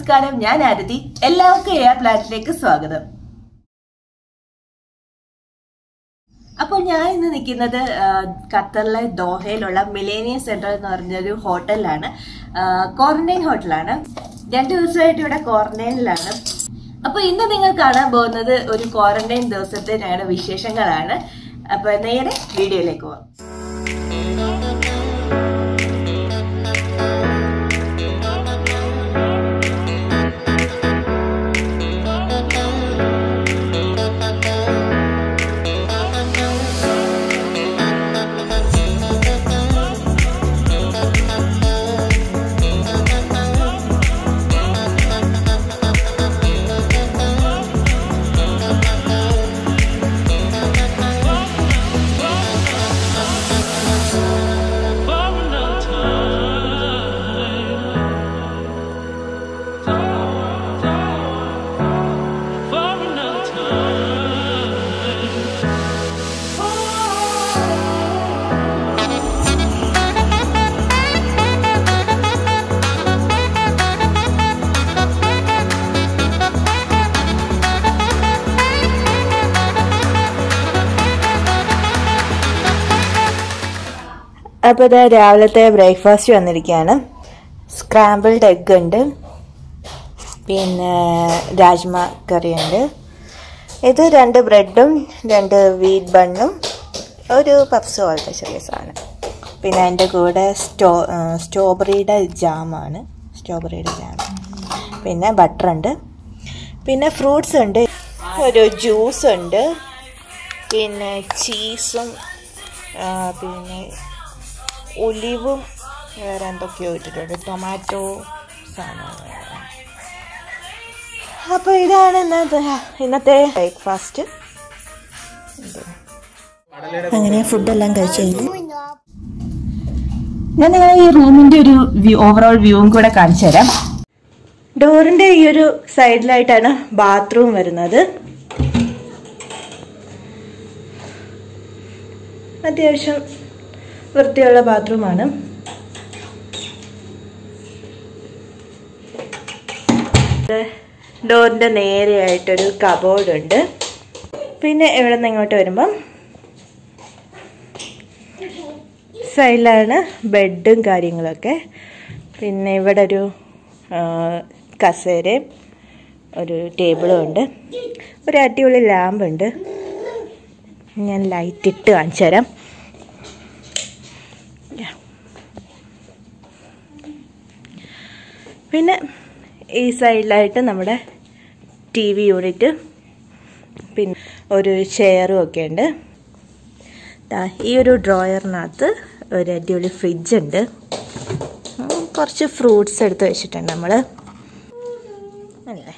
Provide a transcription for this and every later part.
നമസ്കാരം ഞാൻ ആരതി എല്ലാവർക്കും എയർ പ്ലാനറ്റിലേക്ക് സ്വാഗതം അപ്പോൾ ഞാൻ ഇന്ന് നിൽക്കുന്നത് ആ, ഖത്തറിലെ ദോഹയിലുള്ള മിലേനിയം സെന്റർ എന്ന് പറഞ്ഞൊരു ഹോട്ടലിലാണ് ക്വാറന്റൈൻ ഹോട്ടലാണ് രണ്ടു ദിവസമായിട്ട് ഇവിടെ ക്വാറന്റൈനിലാണ് അപ്പൊ ഇന്ന് നിങ്ങൾ കാണാൻ പോകുന്നത് ഒരു ക്വാറന്റൈൻ ദിവസത്തെ ഞങ്ങളുടെ വിശേഷങ്ങളാണ് അപ്പൊ നേരെ വീഡിയോയിലേക്ക് പോവാം For another time. For another time. അപ്പോൾ ഇത് രാവിലത്തെ ബ്രേക്ക്ഫാസ്റ്റ് വന്നിരിക്കുകയാണ് സ്ക്രാമ്പിൾഡ് എഗ് ഉണ്ട് പിന്നെ രാജ്മ കറി ഉണ്ട് ഇത് രണ്ട് ബ്രെഡും രണ്ട് വീറ്റ് ബണ്ണും ഒരു പപ്സ് പോലത്തെ ചെറിയ സാധനം പിന്നെ അതിൻ്റെ കൂടെ സ്റ്റോ സ്ട്രോബെറിയുടെ ജാമാണ് സ്ട്രോബെറിയുടെ ജാം പിന്നെ ബട്ടർ ഉണ്ട് പിന്നെ ഫ്രൂട്ട്സ് ഉണ്ട് ഒരു ജ്യൂസ് ഉണ്ട് പിന്നെ ചീസും ആ, പിന്നെ ഒലിവും വേറെ എന്തൊക്കെയോ ഇട്ടിട്ടുണ്ട് ടൊമാറ്റോ സാധനങ്ങൾ അപ്പോൾ ഇതാണ് ഇന്നത്തെ ഇന്നത്തെ ബ്രേക്ക്ഫാസ്റ്റ് അങ്ങനെ ഫുഡെല്ലാം കഴിച്ചു കഴിഞ്ഞു ഞാൻ നിങ്ങളെ ഈ റൂമിന്റെ ഒരു വ്യൂ ഓവറോൾ വ്യൂവും കൂടെ കാണിച്ചു തരാം ഡോറിന്റെ ഈ ഒരു സൈഡിലായിട്ടാണ് ബാത്റൂം വരുന്നത് അത്യാവശ്യം വൃത്തിയുള്ള ബാത്റൂമാണ് ഡോറിന്റെ നേരെയായിട്ടൊരു കബോർഡ് ഉണ്ട് പിന്നെ ഇവിടെ നിന്ന് ഇങ്ങോട്ട് വരുമ്പം സൈഡിലാണ് ബെഡും കാര്യങ്ങളൊക്കെ പിന്നെ ഇവിടെ ഒരു ആ, കസേരയും ഒരു ടേബിളും ഉണ്ട് ഒരു അടിപൊളി ലാമ്പ് ഉണ്ട് ഞാൻ ലൈറ്റ് ഇട്ട് കാണിച്ചു തരാം പിന്നെ ഈ സൈഡിലായിട്ട് നമ്മുടെ ടി വി യൂണിറ്റ് പിന്നെ ഒരു ചെയറും ഒക്കെ ഉണ്ട് ദാ ഈ ഒരു ഡ്രോയറിനകത്ത് ഒരു അടിപൊളി ഫ്രിഡ്ജ് ഉണ്ട് ഉം, കുറച്ച് ഫ്രൂട്ട്സ് എടുത്ത് വെച്ചിട്ടുണ്ട് നമ്മൾ അല്ലേ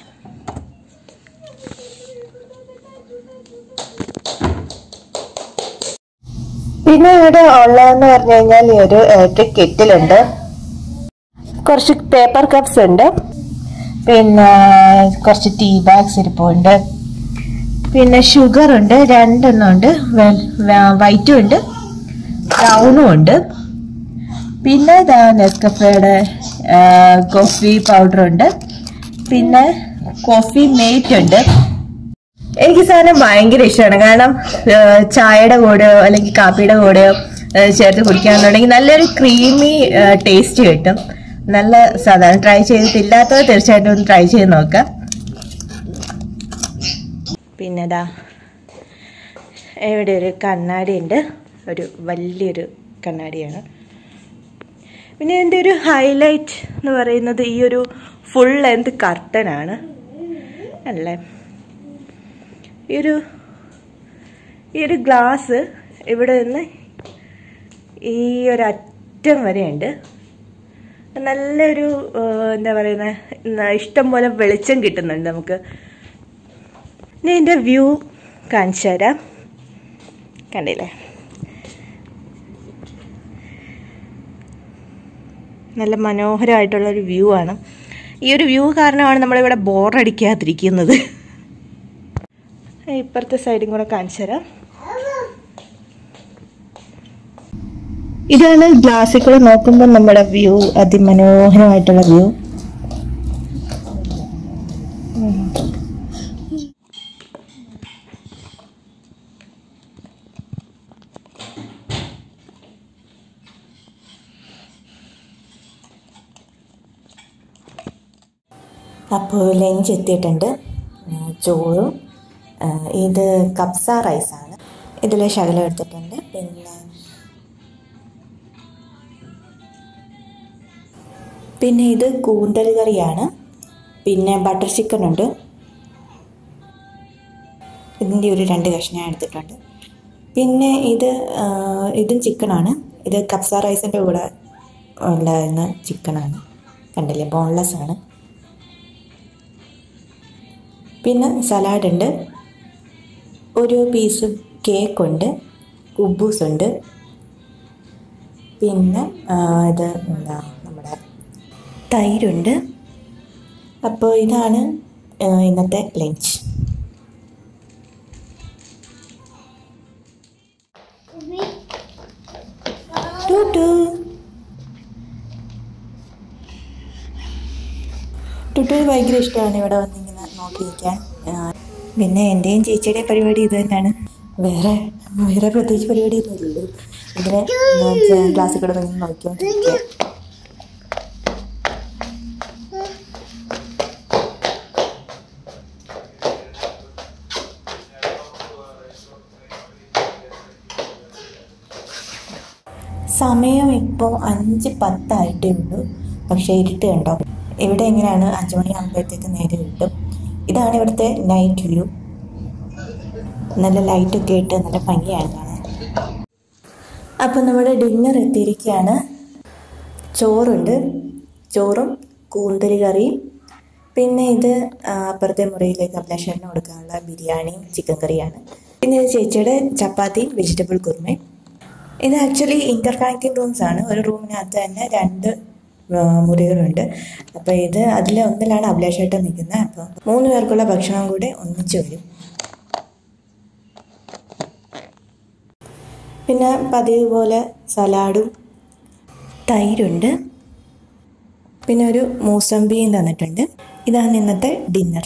പിന്നെ ഇവിടെ ഉള്ളതെന്ന് പറഞ്ഞു കഴിഞ്ഞാൽ ഈ ഒരു ഇലക്ട്രിക് കെറ്റിലുണ്ട് കുറച്ച് പേപ്പർ കപ്സ് ഉണ്ട് പിന്നെ കുറച്ച് ടീ ബാഗ്സ് ഇരിപ്പുണ്ട് പിന്നെ ഷുഗർ ഉണ്ട് രണ്ടെണ്ണം ഉണ്ട് വൈറ്റും ഉണ്ട് ബ്രൗണും ഉണ്ട് പിന്നെ നെസ്കഫയുടെ കോഫി പൗഡർ ഉണ്ട് പിന്നെ കോഫി മേറ്റ് ഉണ്ട് എനിക്ക് ഈ സാധനം ഭയങ്കര ഇഷ്ടമാണ് കാരണം ആ, ചായയുടെ കൂടെയോ അല്ലെങ്കിൽ കാപ്പിയുടെ കൂടെയോ ആ, ചേർത്ത് കുടിക്കുകയാണെന്നുണ്ടെങ്കിൽ നല്ലൊരു ക്രീമി ടേസ്റ്റ് കിട്ടും നല്ല സാധാരണ ട്രൈ ചെയ്തിട്ടില്ലാത്തവർ തീർച്ചയായിട്ടും ഒന്ന് ട്രൈ ചെയ്ത് നോക്കാം പിന്നെതാ ഇവിടെ ഒരു കണ്ണാടി ഉണ്ട് ഒരു വലിയൊരു കണ്ണാടിയാണ് പിന്നെ എൻ്റെ ഒരു ഹൈലൈറ്റ് എന്ന് പറയുന്നത് ഈ ഒരു ഫുൾ ലെന്ത് കർട്ടനാണ് അല്ലേ ഈ ഒരു ഈ ഒരു ഗ്ലാസ് ഇവിടെ നിന്ന് ഈ ഒരു അറ്റം വരെയുണ്ട് നല്ലൊരു ആ, എന്താ പറയുന്നത് ഇഷ്ടം പോലെ വെളിച്ചം കിട്ടുന്നുണ്ട് നമുക്ക് ഇനി ഇതിൻ്റെ വ്യൂ കാണിച്ചു തരാം കണ്ടില്ലേ നല്ല മനോഹരമായിട്ടുള്ളൊരു വ്യൂ ആണ് ഈ ഒരു വ്യൂ കാരണമാണ് നമ്മളിവിടെ ബോറടിക്കാതിരിക്കുന്നത് ഇപ്പുറത്തെ സൈഡും കൂടെ കാണിച്ചു തരാം ഇതാണ് ഗ്ലാസ്സിൽ കൂടെ നോക്കുമ്പോൾ നമ്മുടെ വ്യൂ അതിമനോഹരമായിട്ടുള്ള വ്യൂ അപ്പോൾ ലഞ്ച് എത്തിയിട്ടുണ്ട് ആ, ചോറും ആ, ഇത് കപ്സ റൈസാണ് ഇതിൽ ശകലം എടുത്തിട്ടുണ്ട് പിന്നെ പിന്നെ ഇത് കൂന്തൽ കറിയാണ് പിന്നെ ബട്ടർ ചിക്കൻ ഉണ്ട് ഇതിൻ്റെ ഒരു രണ്ട് കഷ്ണം ഞാൻ എടുത്തിട്ടുണ്ട് പിന്നെ ഇത് ആ, ഇതും ചിക്കനാണ് ഇത് കപ്സ റൈസിൻ്റെ കൂടെ ഉണ്ടായിരുന്ന ചിക്കനാണ് കണ്ടില്ലേ ബോൺലെസ് ആണ് പിന്നെ സലാഡ് ഉണ്ട് ഒരു പീസ് കേക്കുണ്ട് കുബൂസ് ഉണ്ട് പിന്നെ ആ, ഇത് എന്താ നമ്മുടെ തൈരുണ്ട് അപ്പോൾ ഇതാണ് ആ, ഇന്നത്തെ ലഞ്ച് ടുട്ടു ടുട്ടുവിന് ഭയങ്കര ഇഷ്ടമാണ് ഇവിടെ വന്നിങ്ങനെ നോക്കി നിൽക്കാൻ ആ, പിന്നെ എൻ്റെയും ചേച്ചിയുടെയും പരിപാടി ഇത് തന്നെയാണ് വേറെ വേറെ പ്രത്യേകിച്ച് പരിപാടിയൊന്നും ഇല്ലല്ലോ ഇതിനെ ക്ലാസ്സിൽ കൂടെ വന്ന് നോക്കിക്കൊണ്ടിരിക്കുക സമയം ഇപ്പോൾ അഞ്ച് പത്തായിട്ടേ ഉള്ളൂ പക്ഷേ ഇരുട്ട് കണ്ടോ ഇവിടെ എങ്ങനെയാണ് അഞ്ച് മണിയാകുമ്പോഴത്തേക്ക് നേരെ കിട്ടും ഇതാണ് ഇവിടുത്തെ നൈറ്റ് വ്യൂ നല്ല ലൈറ്റൊക്കെ ഇട്ട് നല്ല ഭംഗിയാണ് കാണാൻ അപ്പോൾ നമ്മുടെ ഡിന്നർ എത്തിയിരിക്കുകയാണ് ചോറുണ്ട് ചോറും കൂന്തരി കറിയും പിന്നെ ഇത് ആ, അപ്പുറത്തെ മുറിയിലേക്ക് അഭിലാഷേട്ടന് കൊടുക്കാനുള്ള ബിരിയാണിയും ചിക്കൻ കറിയാണ് പിന്നെ ഇത് ചേച്ചിയുടെ ചപ്പാത്തിയും വെജിറ്റബിൾ കുറുമയും ഇത് ആക്ച്വലി ഇന്റർ കണക്റ്റിംഗ് റൂംസ് ആണ് ഒരു റൂമിനകത്ത് തന്നെ രണ്ട് ആ, മുറികളുണ്ട് അപ്പോൾ ഇത് അതിൽ ഒന്നിലാണ് അഭിലാഷേട്ടൻ നിൽക്കുന്നത് അപ്പോൾ മൂന്ന് പേർക്കുള്ള ഭക്ഷണം കൂടെ ഒന്നിച്ച് വരും പിന്നെ പതിവ് പോലെ സലാഡും തൈരുണ്ട് പിന്നെ ഒരു മൂസമ്പിയും തന്നിട്ടുണ്ട് ഇതാണ് ഇന്നത്തെ ഡിന്നർ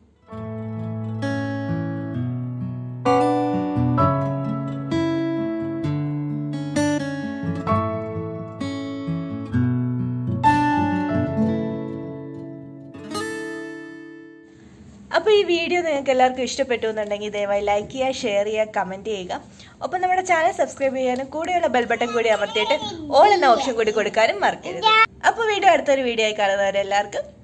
അപ്പോൾ ഈ വീഡിയോ നിങ്ങൾക്ക് എല്ലാവർക്കും ഇഷ്ടപ്പെട്ടു എന്നുണ്ടെങ്കിൽ ദയവായി ലൈക്ക് ചെയ്യുക ഷെയർ ചെയ്യുക കമൻറ്റ് ചെയ്യുക ഒപ്പം നമ്മുടെ ചാനൽ സബ്സ്ക്രൈബ് ചെയ്യാനും കൂടെയുള്ള ബെൽ ബട്ടൺ കൂടി അമർത്തിയിട്ട് ഓൾ എന്ന ഓപ്ഷൻ കൂടി കൊടുക്കാനും മറക്കരുത് അപ്പോൾ വീഡിയോ അടുത്തൊരു വീഡിയോ ആയി കാണുന്നവരെല്ലാവർക്കും